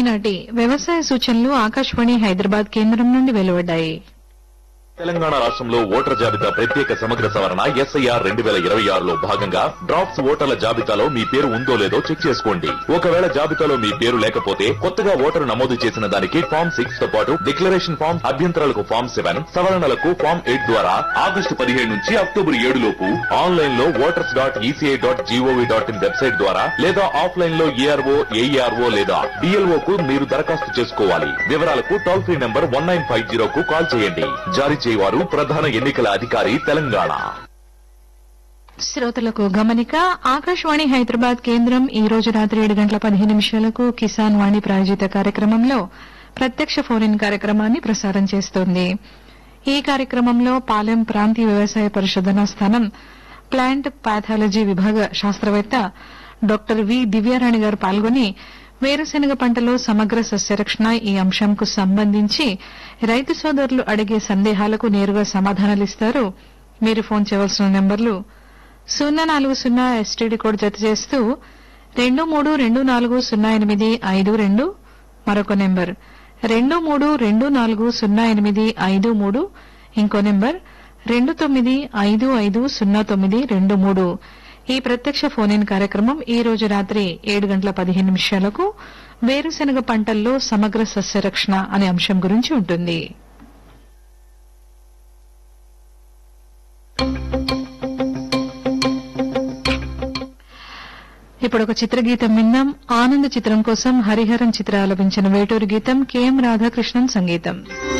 ఈనాటి వ్యవసాయ సూచనలు ఆకాశవాణి హైదరాబాద్ కేంద్రం నుండి వెలువడ్డాయి తెలంగాణ రాష్ట్రంలో ఓటర్ జాబితా ప్రత్యేక సమగ్ర సవరణ ఎస్ఐఆర్ రెండు వేల ఇరవై ఆరులో భాగంగా డ్రాఫ్ట్స్ ఓటర్ల జాబితాలో మీ పేరు ఉందో లేదో చెక్ చేసుకోండి ఒకవేళ జాబితాలో మీ పేరు లేకపోతే కొత్తగా ఓటరు నమోదు చేసిన దానికి ఫామ్ సిక్స్ తో పాటు డిక్లరేషన్ ఫామ్ అభ్యంతరాలకు ఫామ్ సెవెన్ సవరణలకు ఫామ్ ఎయిట్ ద్వారా ఆగస్టు పదిహేడు నుంచి అక్టోబర్ ఏడు లోపు ఆన్లైన్ లో voters dot ECI dot GOV dot in website ద్వారా లేదా ఆఫ్లైన్ లో ఏఆర్ఓ ఏఈఆర్ఓ లేదా డిఎల్ఓ కు మీరు దరఖాస్తు చేసుకోవాలి వివరాలకు toll free number one nine five zero కు కాల్ చేయండి జారీ చేయవారు ప్రధాన ఎన్నికల అధికారి తెలంగాణ శ్రోతలకు గమనిక ఆకాశవాణి హైదరాబాద్ కేంద్రం ఈ రోజు రాత్రి ఏడు గంటల పదిహేను నిమిషాలకు కిసాన్ వాణి ప్రాయోజిత కార్యక్రమంలో ప్రత్యక్ష ఫోన్ ఇన్ కార్యక్రమాన్ని ప్రసారం చేస్తోంది ఈ కార్యక్రమంలో పాలెం ప్రాంతీయ వ్యవసాయ పరిశోధనా స్థానం ప్లాంట్ పాథాలజీ విభాగ శాస్త్రవేత్త డాక్టర్ వి దివ్యారాణి గారు పాల్గొని వేరుశెనగ పంటలో సమగ్ర సస్యరక్షణ ఈ అంశంకు సంబంధించి రైతు సోదరులు అడిగే సందేహాలకు నేరుగా సమాధానాలిస్తారు మీరు ఫోన్ చేయవలసిన నెంబర్లు సున్నా నాలుగు సున్నా ఎస్టీడీ కోడ్ జత చేస్తూ రెండు మూడు రెండు నాలుగు సున్నా ఎనిమిది ఐదు రెండు మరొక నెంబర్ రెండు మూడు రెండు నాలుగు సున్నా ఎనిమిది ఐదు మూడు ఇంకో నెంబర్ రెండు తొమ్మిది ఐదు ఐదు సున్నా తొమ్మిది రెండు మూడు ఈ ప్రత్యక్ష ఫోన్ ఇన్ కార్యక్రమం ఈ రోజు రాత్రి ఏడు గంటల పదిహేను నిమిషాలకు వేరుశెనగ పంటల్లో సమగ్ర సస్యరక్షణ అనే అంశం గురించి ఉంటుంది ఇప్పుడు ఒక చిత్రగీతం విందాం ఆనంద చిత్రం కోసం హరిహరన్ చిత్ర ఆలపించిన వేటూరు గీతం కెఎం రాధాకృష్ణన్ సంగీతం